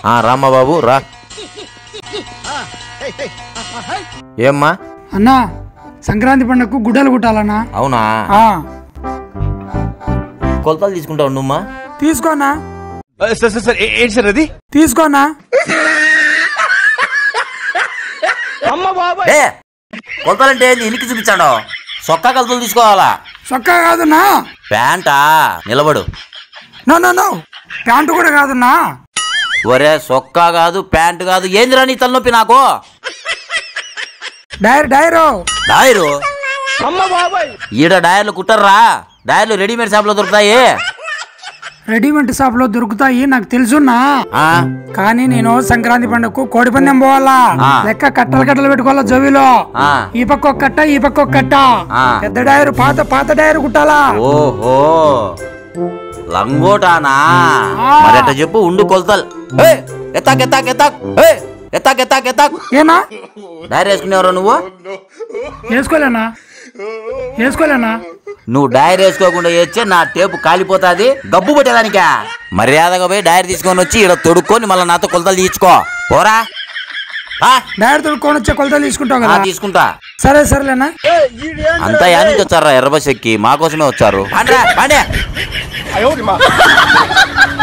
ఆ రామ్మా బాబు రా ఏమ్మా అన్నా సంక్రాంతి పండుగకు గుడ్డలు కుట్టాలన్నా అవునా ఆ, కొలతలు తీసుకుంటా ఉండుమ్మా తీసుకోనా సార్ సార్ సార్ ఏ- ఏంటి సార్ అది తీసుకోనా ఏ కొలతలంటే ఏంది? ఇనికి చూపించాడు సొక్కా కొలతలు తీసుకోవాలా చొక్కా కాదున్నా ప్యాంటా నిలబడు నో నో నో ప్యాంటు కూడా కాదున్నా ఒరే సొక్కా కాదు ప్యాంటు కాదు ఏందిరా నీ తలనొప్పి నాకు డైర్ డైరు డైరు ఈడ డైర్లు కుట్టర్రా డైర్లు రెడీమేడ్ షాప్ లో దొరుకుతాయి రెడీమేడ్ షాప్ లో దొరుకుతాయి నాకు తెలుసున్నా ఆ, కానీ నేను సంక్రాంతి పండుగకు కోడి పందెం పోవాలా ఆ. లెక్క కట్టలు కట్టలు పెట్టుకోవాలా జోబిలో ఆ. ఈ పక్క ఒక కట్ట ఈ పక్క ఒక కట్ట ఆ. పెద్ద డైరు పాత పాత డైరు కుట్టాలా ఓహో లంగోటానా ఆ. మరి అట్ట చెప్పు ఉండు కొలతలు ఏయ్, ఎత్తాక్ ఎత్తాక్ ఎత్తాక్ ఏయ్, ఎత్తాక్ ఎత్తాక్ ఎత్తాక్ ఏనా డైరీ వేసుకునేవరా నువ్వు వేసుకోలేనా వేసుకోలేనా నువ్వు డైరీ వేసుకోకుండా వేస్తే నా టేపు కాలిపోతాది గబ్బు పట్టేదానికా మర్యాదగా పోయి డైరీ తీసుకొని వచ్చి ఇక్కడ తొడుక్కొని మళ్ళీ నాతో కొలతలు తీర్చుకో పోరా ఆ, డైర్ తోడుకొని వచ్చే కొలతలు తీసుకుంటావు ఆ, కదా తీసుకుంటా సరే సరేలేనా అంతా యా నుంచి వచ్చారా ఎర్ర బస్ ఎక్కి మా కోసమే వచ్చారు పాండ్రా, పాండే